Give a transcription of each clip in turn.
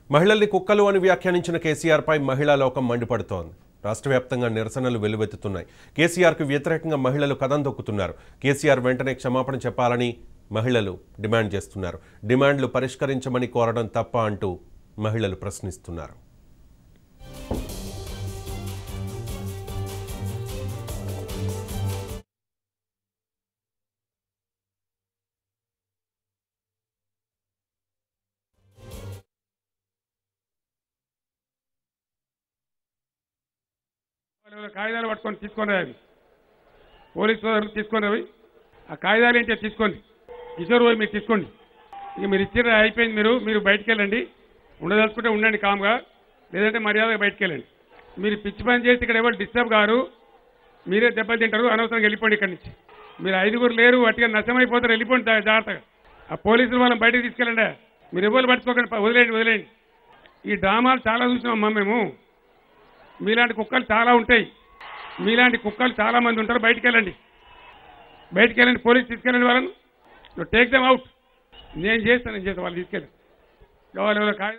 మహిళల్ని కుక్కలు అని వ్యాఖ్యానించిన కేసీఆర్పై మహిళా లోకం మండిపడుతోంది రాష్ట్ర వ్యాప్తంగా నిరసనలు వెల్లువెత్తుతున్నాయి కేసీఆర్కు వ్యతిరేకంగా మహిళలు కథం తొక్కుతున్నారు కేసీఆర్ వెంటనే క్షమాపణ చెప్పాలని మహిళలు డిమాండ్ చేస్తున్నారు డిమాండ్లు పరిష్కరించమని కోరడం తప్ప అంటూ మహిళలు ప్రశ్నిస్తున్నారు వాళ్ళు కాగితాలు పట్టుకొని తీసుకొని రా అవి పోలీసు సోదరులు తీసుకొని అవి ఆ కాగితాలు ఏంటో తీసుకోండి కిషోర్ పోయి మీరు తీసుకోండి ఇక మీరు ఇచ్చిన అయిపోయింది మీరు మీరు బయటికి వెళ్ళండి ఉండదలుచుకుంటే ఉండండి కామ్గా లేదంటే మర్యాదగా బయటికి వెళ్ళండి మీరు పిచ్చి పని చేసి ఇక్కడ ఎవరు డిస్టర్బ్ గారు మీరే దెబ్బలు తింటారు అనవసరంగా వెళ్ళిపోండి ఇక్కడి నుంచి మీరు ఐదుగురు లేరు అట్టిగా నష్టమైపోతారు వెళ్ళిపోండి జా- జాగ్రత్తగా ఆ పోలీసులు వాళ్ళని బయటకు తీసుకెళ్ళండి మీరు ఎవరు పట్టుకోకండి ప- వదిలేయండి వదిలేయండి ఈ డ్రామాలు చాలా చూసినామమ్మా మేము మీలాంటి కుక్కలు చాలా ఉంటాయి మీలాంటి కుక్కలు చాలా మంది ఉంటారు బయటికి వెళ్ళండి బయటికి వెళ్ళండి పోలీస్ తీసుకెళ్ళండి వాళ్ళను టేక్ దమ్ అవుట్ నేను చేస్తాను నేను చేస్తాను వాళ్ళు తీసుకెళ్ళి కావాలి ఎవరో కాయ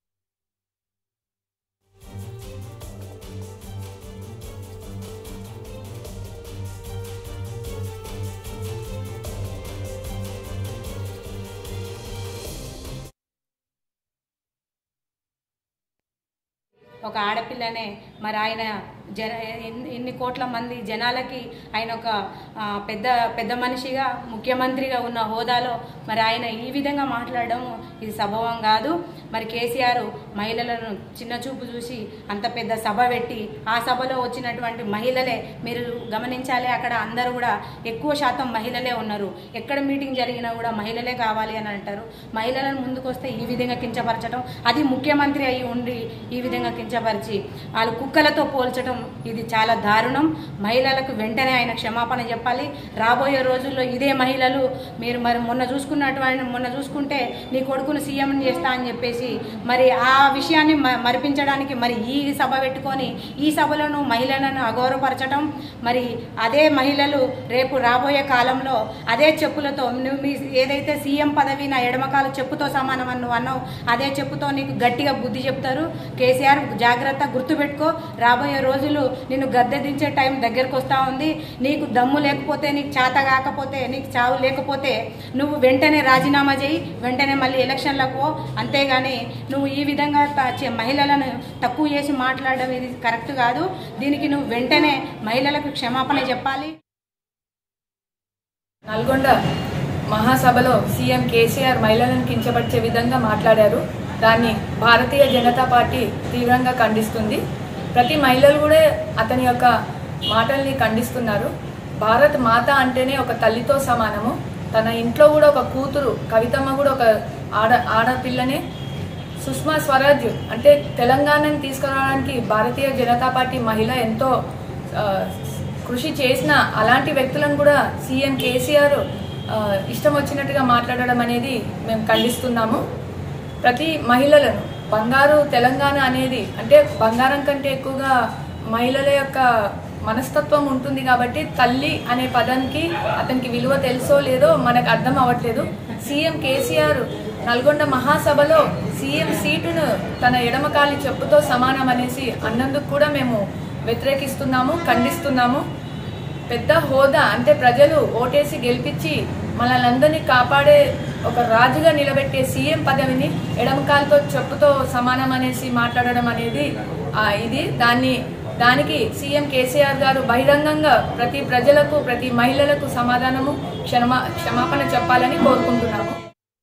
ఒక ఆడపిల్లనే మరి ఆయన జన ఎన్ని- ఎన్ని కోట్ల మంది జనాలకి ఆయన ఒక ఆ, పెద్ద పెద్ద మనిషిగా ముఖ్యమంత్రిగా ఉన్న హోదాలో మరి ఆయన ఈ విధంగా మాట్లాడడం ఇది సభవం కాదు మరి కేసీఆర్ మహిళలను చిన్న చూపు చూసి అంత పెద్ద సభ పెట్టి ఆ సభలో వచ్చినటువంటి మహిళలే మీరు గమనించాలి అక్కడ అందరూ కూడా ఎక్కువ శాతం మహిళలే ఉన్నారు ఎక్కడ మీటింగ్ జరిగినా కూడా మహిళలే కావాలి అని అంటారు మహిళలను ముందుకు వస్తే ఈ విధంగా కించపరచడం అది ముఖ్యమంత్రి అయి ఉండి ఈ విధంగా కించపరిచి వాళ్ళు కుక్కలతో పోల్చడం ఇది చాలా దారుణం మహిళలకు వెంటనే ఆయన క్షమాపణ చెప్పాలి రాబోయే రోజుల్లో ఇదే మహిళలు మీరు మరి మొన్న చూసుకున్నటువంటి మొన్న చూసుకుంటే నీ కొడుకును సీఎం చేస్తా అని చెప్పేసి మరి ఆ విషయాన్ని మ- మరిపించడానికి మరి ఈ సభ పెట్టుకొని ఈ సభలను మహిళలను అగౌరవపరచడం మరి అదే మహిళలు రేపు రాబోయే కాలంలో అదే చెప్పులతో నువ్వు మీ ఏదైతే సీఎం పదవి నా ఎడమకాలు చెప్పుతో సమానం అని నువ్వు అన్నావు అదే చెప్పుతో నీకు గట్టిగా బుద్ధి చెప్తారు కేసీఆర్ జాగ్రత్త గుర్తుపెట్టుకో రాబోయే రోజులు నిన్ను గద్దె దించే టైం దగ్గరకు వస్తూ ఉంది నీకు దమ్ము లేకపోతే నీకు చేత కాకపోతే నీకు చావు లేకపోతే నువ్వు వెంటనే రాజీనామా చేయి వెంటనే మళ్ళీ ఎలక్షన్లకు పో అంతేగాని నువ్వు ఈ విధంగా త- చే- మహిళలను తక్కువ చేసి మాట్లాడడం ఇది కరెక్ట్ కాదు దీనికి నువ్వు వెంటనే మహిళలకు క్షమాపణ చెప్పాలి నల్గొండ మహాసభలో సీఎం కేసీఆర్ మహిళలను కించపరిచే విధంగా మాట్లాడారు దాన్ని భారతీయ జనతా పార్టీ తీవ్రంగా ఖండిస్తుంది ప్రతి మహిళలు కూడా అతని యొక్క మాటల్ని ఖండిస్తున్నారు భారత్ మాత అంటేనే ఒక తల్లితో సమానము తన ఇంట్లో కూడా ఒక కూతురు కవితమ్మ కూడా ఒక ఆడ ఆడపిల్లనే సుష్మా స్వరాజ్ అంటే తెలంగాణని తీసుకురావడానికి భారతీయ జనతా పార్టీ మహిళ ఎంతో ఆ, కృషి చేసిన అలాంటి వ్యక్తులను కూడా సీఎం కేసీఆర్ ఆ, ఇష్టం వచ్చినట్టుగా మాట్లాడడం అనేది మేము ఖండిస్తున్నాము ప్రతి మహిళలను బంగారు తెలంగాణ అనేది అంటే బంగారం కంటే ఎక్కువగా మహిళల యొక్క మనస్తత్వం ఉంటుంది కాబట్టి తల్లి అనే పదానికి అతనికి విలువ తెలుసో లేదో మనకు అర్థం అవ్వట్లేదు సీఎం కేసీఆర్ నల్గొండ మహాసభలో సీఎం సీటును తన ఎడమకాలి చెప్పుతో సమానం అనేసి అన్నందుకు కూడా మేము వ్యతిరేకిస్తున్నాము ఖండిస్తున్నాము పెద్ద హోదా అంటే ప్రజలు ఓటేసి గెలిపించి మనల్ని అందరినీ కాపాడే ఒక రాజుగా నిలబెట్టే సీఎం పదవిని ఎడమకాలతో చెప్పుతో సమానం అనేసి మాట్లాడడం అనేది ఆ, ఇది దాన్ని దానికి సీఎం కేసీఆర్ గారు బహిరంగంగా ప్రతి ప్రజలకు ప్రతి మహిళలకు సమాధానము క్షమా క్షమాపణ చెప్పాలని కోరుకుంటున్నాము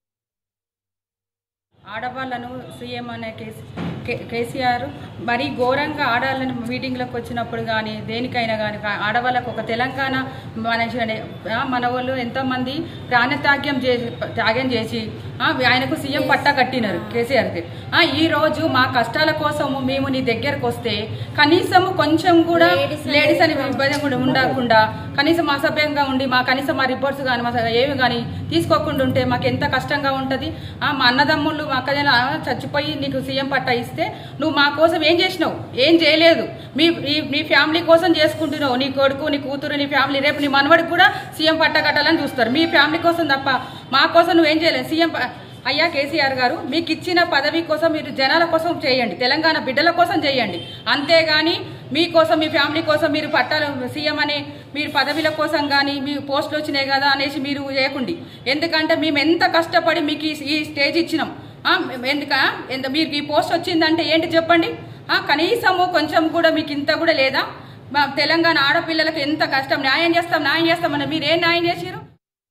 ఆడవాళ్ళను సీఎం అనే కేసీ కే- కేసీఆర్ మరీ ఘోరంగా ఆడవాళ్ళని మీటింగ్లకు వచ్చినప్పుడు కానీ దేనికైనా కానీ ఆడవాళ్ళకు ఒక తెలంగాణ మనిషి అనే ఆ, మన వాళ్ళు ఎంతోమంది ప్రాణత్యాగ్యం చేసి త్యాగం చేసి ఆ, ఆయనకు సీఎం పట్టా కట్టినారు కేసీఆర్కి ఆ, ఈ రోజు మా కష్టాల కోసము మేము నీ దగ్గరకు వస్తే కనీసం కొంచెం కూడా లేడీస్ అని ఇబ్బంది కూడా ఉండకుండా కనీసం అసభ్యంగా ఉండి మా కనీసం మా రిపోర్ట్స్ కానీ మా ఏమి కానీ తీసుకోకుండా ఉంటే మాకు ఎంత కష్టంగా ఉంటుంది మా అన్నదమ్ముళ్ళు మా అక్కజన చచ్చిపోయి నీకు సీఎం పట్టా ఇస్తే నువ్వు మా కోసం ఏం చేసినావు ఏం చేయలేదు మీ ఈ- నీ ఫ్యామిలీ కోసం చేసుకుంటున్నావు నీ కొడుకు నీ కూతురు నీ ఫ్యామిలీ రేపు నీ మనవడికి కూడా సీఎం పట్టా కట్టాలని చూస్తారు మీ ఫ్యామిలీ కోసం తప్ప మా కోసం నువ్వేం చేయలేదు సీఎం ప- అయ్యా కేసీఆర్ గారు మీకు ఇచ్చిన పదవి కోసం మీరు జనాల కోసం చేయండి తెలంగాణ బిడ్డల కోసం చేయండి అంతేగాని మీకోసం మీ ఫ్యామిలీ కోసం మీరు పట్టాలు సీఎం అని మీరు పదవిల కోసం కానీ మీ పోస్టులు వచ్చినాయి కదా అనేసి మీరు చేయకండి ఎందుకంటే మేము ఎంత కష్టపడి మీకు ఈ- ఈ స్టేజ్ ఇచ్చినాం ఆ, ఎందుక ఎంత మీకు ఈ పోస్ట్ వచ్చిందంటే ఏంటి చెప్పండి ఆ, కనీసము కొంచెం కూడా మీకు ఇంత కూడా లేదా మా తెలంగాణ ఆడపిల్లలకు ఎంత కష్టం న్యాయం చేస్తాం న్యాయం చేస్తామని మీరు ఏం న్యాయం చేసారు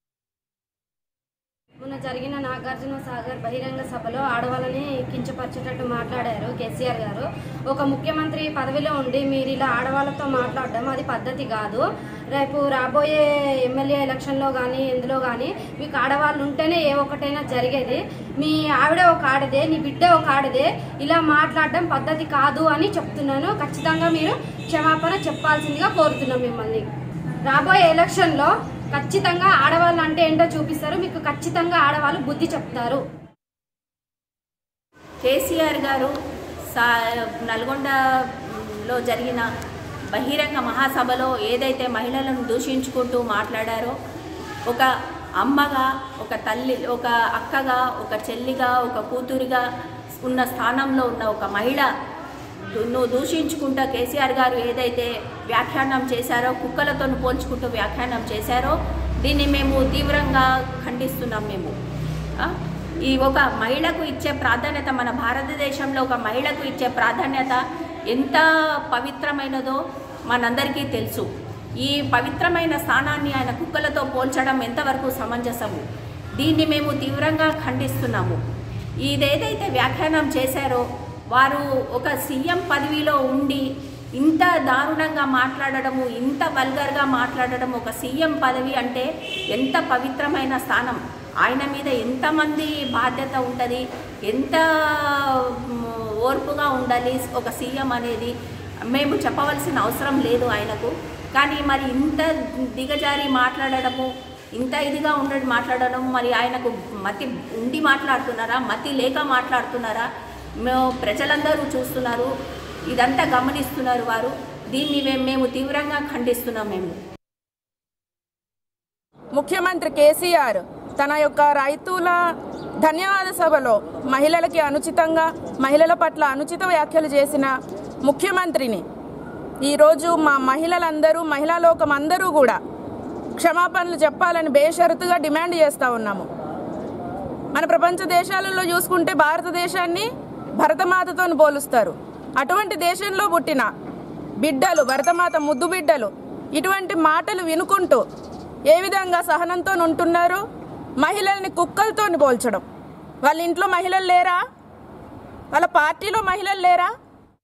మొన్న జరిగిన నాగార్జున సాగర్ బహిరంగ సభలో ఆడవాళ్ళని కించపరిచేటట్టు మాట్లాడారు కేసీఆర్ గారు ఒక ముఖ్యమంత్రి పదవిలో ఉండి మీరు ఇలా ఆడవాళ్ళతో మాట్లాడడం అది పద్ధతి కాదు రేపు రాబోయే ఎమ్మెల్యే ఎలక్షన్లో కానీ ఎందులో కానీ మీకు ఆడవాళ్ళు ఉంటేనే ఏ ఒక్కటైనా జరిగేది మీ ఆవిడ ఒక ఆడదే నీ బిడ్డ ఒక ఆడదే ఇలా మాట్లాడడం పద్ధతి కాదు అని చెప్తున్నాను ఖచ్చితంగా మీరు క్షమాపణ చెప్పాల్సిందిగా కోరుతున్నాం మిమ్మల్ని రాబోయే ఎలక్షన్లో ఖచ్చితంగా ఆడవాళ్ళు అంటే ఏంటో చూపిస్తారు మీకు ఖచ్చితంగా ఆడవాళ్ళు బుద్ధి చెప్తారు కేసీఆర్ గారు సా నల్గొండలో జరిగిన బహిరంగ మహాసభలో ఏదైతే మహిళలను దూషించుకుంటూ మాట్లాడారో ఒక అమ్మగా ఒక తల్లి ఒక అక్కగా ఒక చెల్లిగా ఒక కూతురిగా ఉన్న స్థానంలో ఉన్న ఒక మహిళ దు- నువ్వు దూషించుకుంటా కేసీఆర్ గారు ఏదైతే వ్యాఖ్యానం చేశారో కుక్కలతో పోల్చుకుంటూ వ్యాఖ్యానం చేశారో దీన్ని మేము తీవ్రంగా ఖండిస్తున్నాం మేము ఆ? ఈ ఒక మహిళకు ఇచ్చే ప్రాధాన్యత మన భారతదేశంలో ఒక మహిళకు ఇచ్చే ప్రాధాన్యత ఎంత పవిత్రమైనదో మనందరికీ తెలుసు ఈ పవిత్రమైన స్థానాన్ని ఆయన కుక్కలతో పోల్చడం ఎంతవరకు సమంజసము దీన్ని మేము తీవ్రంగా ఖండిస్తున్నాము ఇదేదైతే వ్యాఖ్యానం చేశారో వారు ఒక సీఎం పదవిలో ఉండి ఇంత దారుణంగా మాట్లాడడము ఇంత వల్గర్గా మాట్లాడడం ఒక సీఎం పదవి అంటే ఎంత పవిత్రమైన స్థానం ఆయన మీద ఎంతమంది బాధ్యత ఉంటుంది ఎంత మ్, ఓర్పుగా ఉండాలి ఒక సీఎం అనేది మేము చెప్పవలసిన అవసరం లేదు ఆయనకు కానీ మరి ఇంత దిగజారి మాట్లాడడము ఇంత ఇదిగా ఉండడం మాట్లాడడం మరి ఆయనకు మతి ఉండి మాట్లాడుతున్నారా మతి లేక మాట్లాడుతున్నారా మేము ప్రజలందరూ చూస్తున్నారు ఇదంతా గమనిస్తున్నారు వారు దీన్ని మేము- మేము తీవ్రంగా ఖండిస్తున్నాం మేము ముఖ్యమంత్రి కేసీఆర్ తన యొక్క రైతుల ధన్యవాద సభలో మహిళలకి అనుచితంగా మహిళల పట్ల అనుచిత వ్యాఖ్యలు చేసిన ముఖ్యమంత్రిని ఈరోజు మా మహిళలందరూ మహిళా లోకం అందరూ కూడా క్షమాపణలు చెప్పాలని బేషరతుగా డిమాండ్ చేస్తూ ఉన్నాము మన ప్రపంచ దేశాలలో చూసుకుంటే భారతదేశాన్ని భరతమాతతో పోలుస్తారు అటువంటి దేశంలో పుట్టిన బిడ్డలు భరతమాత ముద్దు బిడ్డలు ఇటువంటి మాటలు వినుకుంటూ ఏ విధంగా సహనంతో ఉంటున్నారు మహిళల్ని కుక్కలతో పోల్చడం వాళ్ళ ఇంట్లో మహిళలు లేరా వాళ్ళ పార్టీలో మహిళలు లేరా